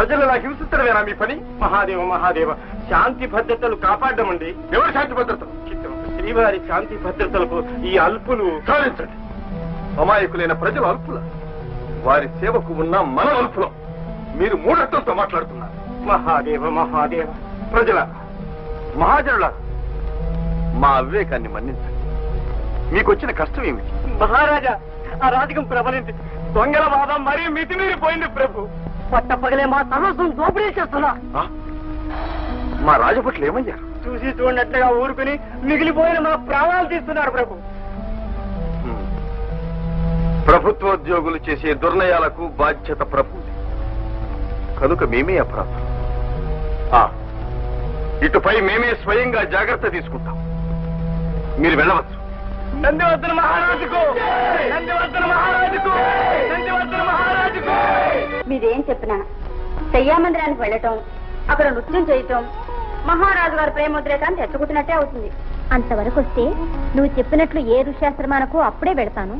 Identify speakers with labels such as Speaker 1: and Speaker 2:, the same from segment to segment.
Speaker 1: ప్రజలు ఇలా హింసించడమేనా మీ పని
Speaker 2: మహాదేవ మహాదేవ శాంతి భద్రతలు కాపాడమండి
Speaker 1: ఎవరి శాంతి భద్రతలు
Speaker 2: చిత్తం శ్రీవారి శాంతి భద్రతలకు ఈ అల్పులు
Speaker 1: సాధించండి అమాయకులైన ప్రజలు అల్పుల వారి సేవకు ఉన్న మన అల్పులం మీరు మూఢత్వంతో మాట్లాడుతున్నారు
Speaker 2: మహాదేవ మహాదేవ
Speaker 1: ప్రజల మహాజనుల మా అవివేకాన్ని మన్నించండి మీకు వచ్చిన కష్టం ఏమిటి
Speaker 2: మహారాజా ఆ రాజకం ప్రబలింది దొంగల వాదం మరీ మితిమీరిపోయింది ప్రభు పట్టపగలే మా సర్వస్వం దోపిడీ చేస్తున్నా
Speaker 1: ఆ? మా రాజభట్లు ఏమయ్యారు
Speaker 2: చూసి చూడనట్లుగా ఊరుకుని మిగిలిపోయిన మా ప్రాణాలు తీస్తున్నారు ప్రభు
Speaker 1: హ్మ్. ప్రభుత్వోద్యోగులు చేసే దుర్నయాలకు బాధ్యత ప్రభు కనుక మేమే అపరాధం ఆ, ఇటుపై మేమే స్వయంగా జాగ్రత్త తీసుకుంటాం మీరు వెళ్ళవచ్చు
Speaker 2: నందివర్ధన మహారాజుకు నందివర్ధన మహారాజుకు నందివర్ధన మహారాజుకు
Speaker 3: మీరేం చెప్పినా శయ్యామందిరానికి వెళ్ళటం అక్కడ నృత్యం చేయటం మహారాజు గారి ప్రేమోద్రేకాన్ని తెచ్చుకుంటున్నట్టే అవుతుంది అంతవరకు వస్తే నువ్వు చెప్పినట్లు ఏ ఋష్యాశ్రమానకు అప్పుడే పెడతాను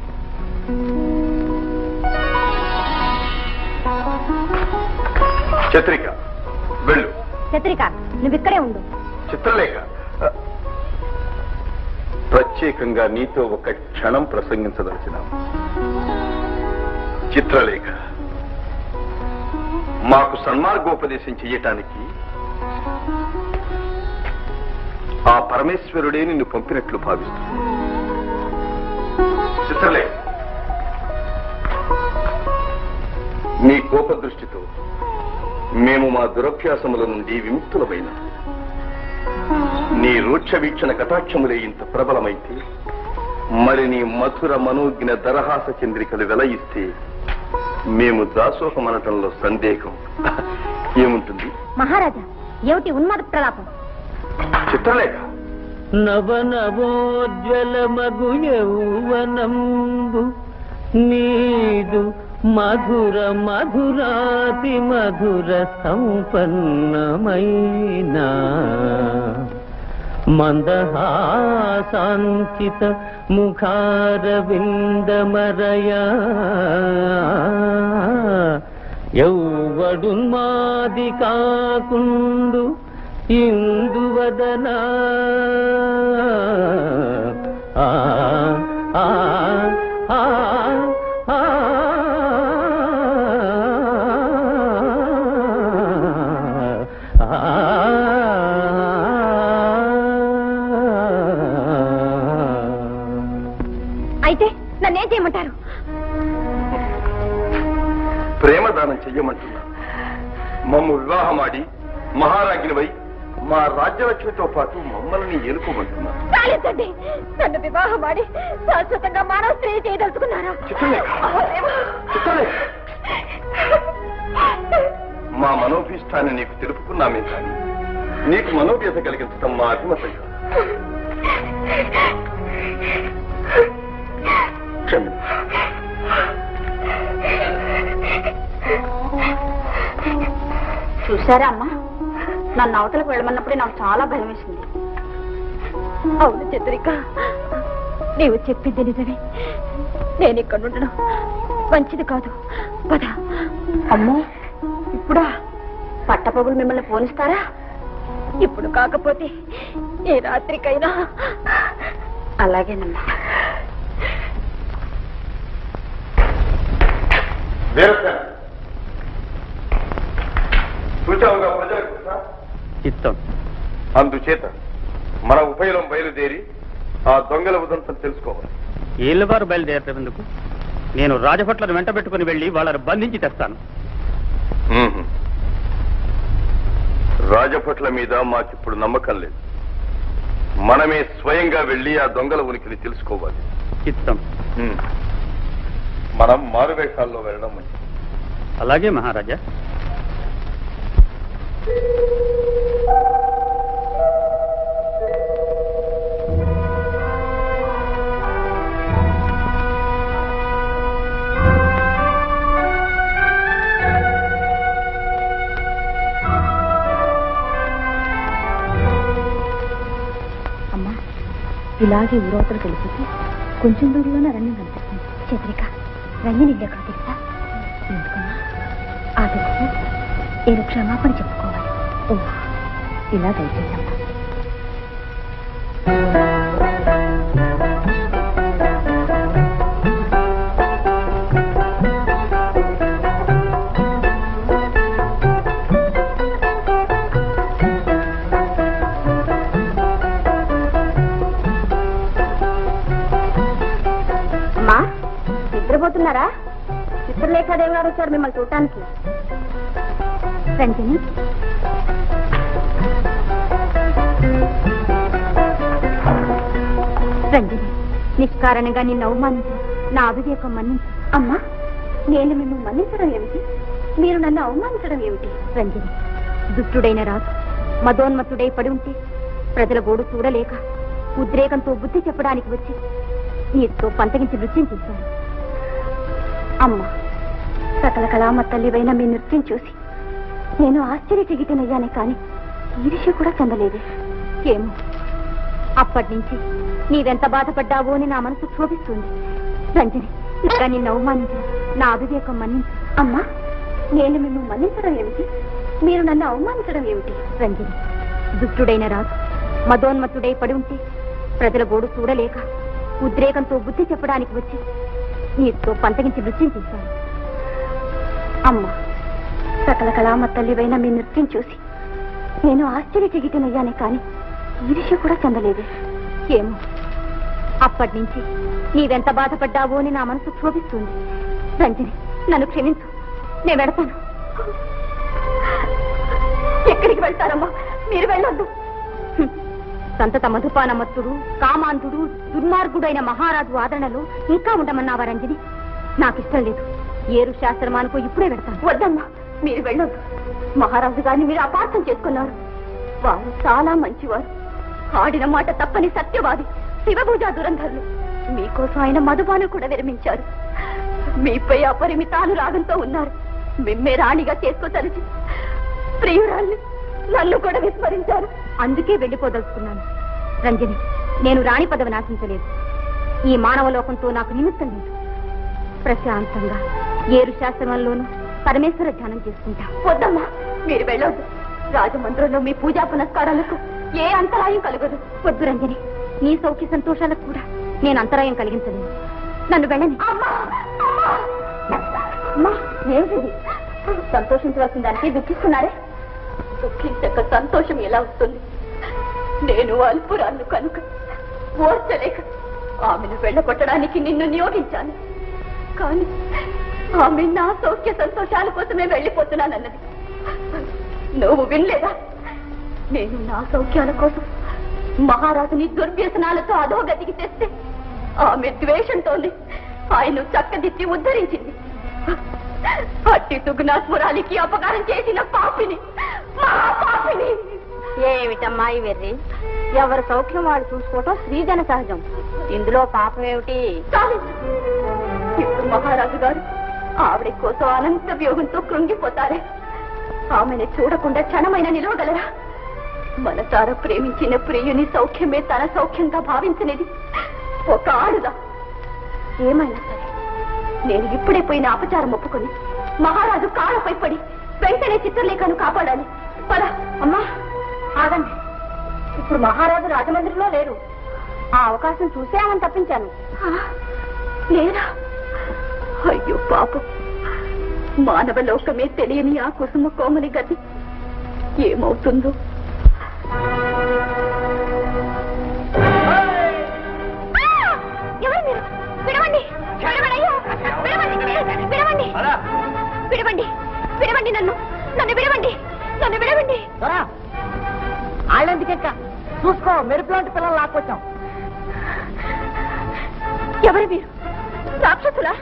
Speaker 1: చత్రిక వెళ్ళు
Speaker 3: చత్రిక నువ్వు ఇక్కడే ఉండు
Speaker 1: చిత్రలేఖ ఆ, ప్రత్యేకంగా నీతో ఒక క్షణం ప్రసంగించదలిచిన చిత్రలేఖ మాకు సన్మార్గోపదేశం చెయ్యటానికి ఆ పరమేశ్వరుడే నిన్ను పంపినట్లు భావిస్తుంది చిత్రలేఖ నీ కోపదృష్టితో మేము మా దురభ్యాసముల నుండి విముక్తులమైన నీ రూక్ష వీక్షణ కటాక్షములే ఇంత ప్రబలమైతే మరి నీ మధుర మనోజ్ఞ దరహాస చంద్రికలు వెలయిస్తే మేము దాసోహమనటంలో సందేహం ఏముంటుంది
Speaker 3: మహారాజా ఏమిటి ఉన్మాద ప్రలాపం
Speaker 1: చిత్రలేఖ
Speaker 4: నవ నవోజ్వల మగు యౌవనంబు నీదు మధుర మధురాతి మధుర సంపన్నమైన మందహాసాంచిత ముఖార విందమరయా యౌవడున్మాది కాకుండు ఇందువదనా ఆ ఆ ఆ ఆ
Speaker 3: అయితే నన్నేం చేయమంటారు
Speaker 1: ప్రేమదానం చెయ్యమంటున్నా మమ్ము వివాహమాడి మహారాజ్ఞివై మా రాజ్యలక్ష్మితో పాటు మమ్మల్ని ఏలుకోమంటున్నా
Speaker 3: కాలేదండి నన్ను వివాహం ఆడి శాశ్వతంగా మానవ స్త్రీ చేయదలుచుకున్నారా
Speaker 1: చిత్రలేఖ చిత్రలేఖ మా మనోభీష్టాన్ని నీకు తెలుపుకున్నామే కానీ నీకు మనోవ్యత కలిగించడం మా అభిమతం కాదు. క్షమించు.
Speaker 3: చూసారా అమ్మా నన్ను అవతలకు వెళ్ళమన్నప్పుడే నాకు చాలా భయం వేసింది అవును చతురిక నీవు చెప్పింది నిజమే నేను ఇక్కడ ఉండడం మంచిది కాదు పద అమ్మో ఇప్పుడా పట్టపగులు మిమ్మల్ని పోనిస్తారా ఇప్పుడు కాకపోతే ఏ రాత్రికైనా అలాగేనమ్మా
Speaker 1: వీరసేన చూచావుగా ప్రజలకు కృష్ణ?
Speaker 2: చిత్తం
Speaker 1: అందుచేత మన ఉభయలం బయలుదేరి ఆ దొంగల ఉదంతం తెలుసుకోవాలి
Speaker 2: ఏళ్ళవారు బయలుదేరేందుకు నేను రాజభట్లను వెంట పెట్టుకుని వెళ్లి వాళ్ళని బంధించి తెస్తాను
Speaker 1: మ్మ్. రాజభట్ల మీద మాకిప్పుడు నమ్మకం లేదు మనమే స్వయంగా వెళ్లి ఆ దొంగల ఉనికిని తెలుసుకోవాలి
Speaker 2: చిత్తం
Speaker 1: మ్మ్. మనం మారువేషాల్లో వెళ్ళడం మంచిది
Speaker 2: అలాగే మహారాజా
Speaker 3: అమ్మా ఇలాగే ఊరవతలు తెలిసి కొంచెం దూరంలోనే అరణ్యం కనిపిస్తుంది చంద్రిక రంగిని ఎక్కడ తెలుసా ఎందుకమ్మా ఆ తెలుసు నేను క్షమాపణ చెప్పుకోవాలి ఓ ఇలా దయచేయమ్మా అమ్మా నిద్రపోతున్నారా చిత్రలేఖాదేవి గారు వచ్చారు మిమ్మల్ని చూడటానికి రంజని రంజని నిష్కారణంగా నిన్ను అవమానించు నా అవివేకం మన్నించు అమ్మా నేను మిమ్మల్ని మన్నించడం ఏమిటి మీరు నన్ను అవమానించడం ఏమిటి రంజని దుష్టుడైన రాజు మదోన్మత్తుడై పడి ఉంటే ప్రజల గోడు చూడలేక ఉద్రేకంతో బుద్ధి చెప్పడానికి వచ్చి నీతో పంతగించి నృత్యం చేశాను అమ్మా సకల కళామ తల్లివైన మీ నృత్యం చూసి నేను ఆశ్చర్యచకితనయ్యానే కాని ఈర్ష్య కూడా చెందలేదు ఏమో అప్పటి నుంచి నీవెంత బాధపడ్డావో అని నా మనసు క్షోభిస్తుంది రంజని ఇంకా నిన్ను అవమానించిన నా అవివేకం మన్నించు అమ్మా నేను మిమ్మల్ని మన్నించడం ఏమిటి మీరు నన్ను అవమానించడం ఏమిటి రంజని దుష్టుడైన రాజు మదోన్మత్తుడై పడి ఉంటే ప్రజల గోడు చూడలేక ఉద్రేకంతో బుద్ధి చెప్పడానికి వచ్చి నీతో పంతగించి నృత్యం చేశాను అమ్మా సకల కళామ తల్లివైన మీ నృత్యం చూసి నేను ఆశ్చర్యచకితనయ్యానే కాని ఈర్ష్య కూడా చెందలేదు ఏమో అప్పటి నుంచి నీవెంత బాధపడ్డావో అని నా మనసు క్షోభిస్తుంది రంజని నన్ను క్షమించు నేను వెడతాను ఎక్కడికి వెళ్తారమ్మా మీరు వెళ్ళొద్దు హ్మ్. సంతత మధుపానమత్తుడు కామాంధుడు దుర్మార్గుడైన మహారాజు ఆదరణలో ఇంకా ఉండమన్నావా రంజని నాకిష్టం లేదు ఏరు శాస్త్రమానుకో ఇప్పుడే వెడతాను వద్దమ్మా మీరు వెళ్ళొద్దు మహారాజు గారిని మీరు అపార్థం చేసుకున్నారు వారు చాలా మంచివారు ఆడిన మాట తప్పని సత్యవాది శివభూజా దురంధరులు మీకోసం ఆయన మధుపానం కూడా విరమించారు మీపై అపరిమితాలు రాగంతో ఉన్నారు మిమ్మే రాణిగా చేసుకోతలిచి ప్రియురాల్ని నన్ను కూడా విస్మరించారు అందుకే వెళ్ళిపోదలుచుకున్నాను రంజని నేను రాణి పదవి నాశించలేదు ఈ మానవ లోకంతో నాకు నిమిత్తం లేదు ప్రశాంతంగా ఏరు శాస్త్రంలోనూ పరమేశ్వర ధ్యానం చేసుకుంటా వద్దమ్మా మీరు వెళ్ళొద్దు రాజమందిరంలో మీ పూజా పునస్కారాలకు ఏ అంతరాయం కలగదు వద్దు రంజని నీ సౌఖ్య సంతోషాలకు కూడా నేను అంతరాయం కలిగించలేను నన్ను వెళ్ళని అమ్మా ఏమిటిది సంతోషించవలసిన దానికి దుఃఖిస్తున్నారే దుఃఖించక సంతోషం ఎలా వస్తుంది నేను అల్పురాలను కనుక ఓర్చలేక ఆమెను వెళ్ళగొట్టడానికి నిన్ను నియోగించాను కానీ ఆమె నా సౌఖ్య సంతోషాల కోసమే వెళ్ళిపోతున్నానన్నది నువ్వు వినలేదా నేను నా సౌఖ్యాల కోసం మహారాజుని దుర్వ్యసనాలతో అధోగతికి తెస్తే ఆమె ద్వేషంతోనే ఆయన చక్కదిద్ది ఉద్ధరించింది అట్టి తుగ్నాస్పురాలికి అపకారం చేసిన పాపిని మహా పాపిని ఏమిటమ్మా ఈ వెర్రి ఎవరి సౌఖ్యం వాళ్ళు చూసుకోవటం స్త్రీజన సహజం ఇందులో పాపం ఏమిటి ఇప్పుడు మహారాజు గారు ఆవిడ కోసం అనంత వ్యూహంతో కృంగిపోతారే ఆమెను చూడకుండా క్షణమైన నిలవగలరా మనసారా ప్రేమించిన ప్రియుని సౌఖ్యమే తన సౌఖ్యంగా భావించినది ఒక ఆడుదా ఏమైనా సరే నేను ఇప్పుడే పోయిన అపచారం ఒప్పుకొని మహారాజు కాళ్ళపై పడి వెంటనే చిత్రలేఖను కాపాడాలి పద అమ్మా ఆగండి ఇప్పుడు మహారాజు రాజమందిరిలో లేరు ఆ అవకాశం చూసే ఆమెను తప్పించాను లేరా అయ్యో పాపం మానవ లోకమే తెలియని ఆ కుసుమ కోమలి గతి ఏమవుతుందో ఎవరు మీరు? విడవండి విడవండి అయ్యో విడవండి విడవండి విడవండి విడవండి నన్ను నన్ను విడవండి నన్ను విడవండి
Speaker 2: వాళ్ళెందుకెక్క చూసుకో మెరుపులాంటి పిల్లలు లాక్కొచ్చాం
Speaker 3: ఎవరు మీరు రాక్షసులా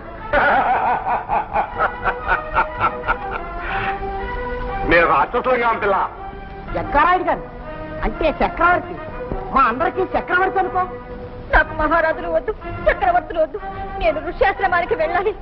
Speaker 1: నేను రాక్షసులుగా పిల్ల
Speaker 2: ఎక్కరాయుడు గారు అంటే చక్రవర్తి మా అందరికీ చక్రవర్తి అనుకో
Speaker 3: నాకు మహారాజులు వద్దు చక్రవర్తులు వద్దు నేను ఋష్యాశ్రమానికి వెళ్ళాలి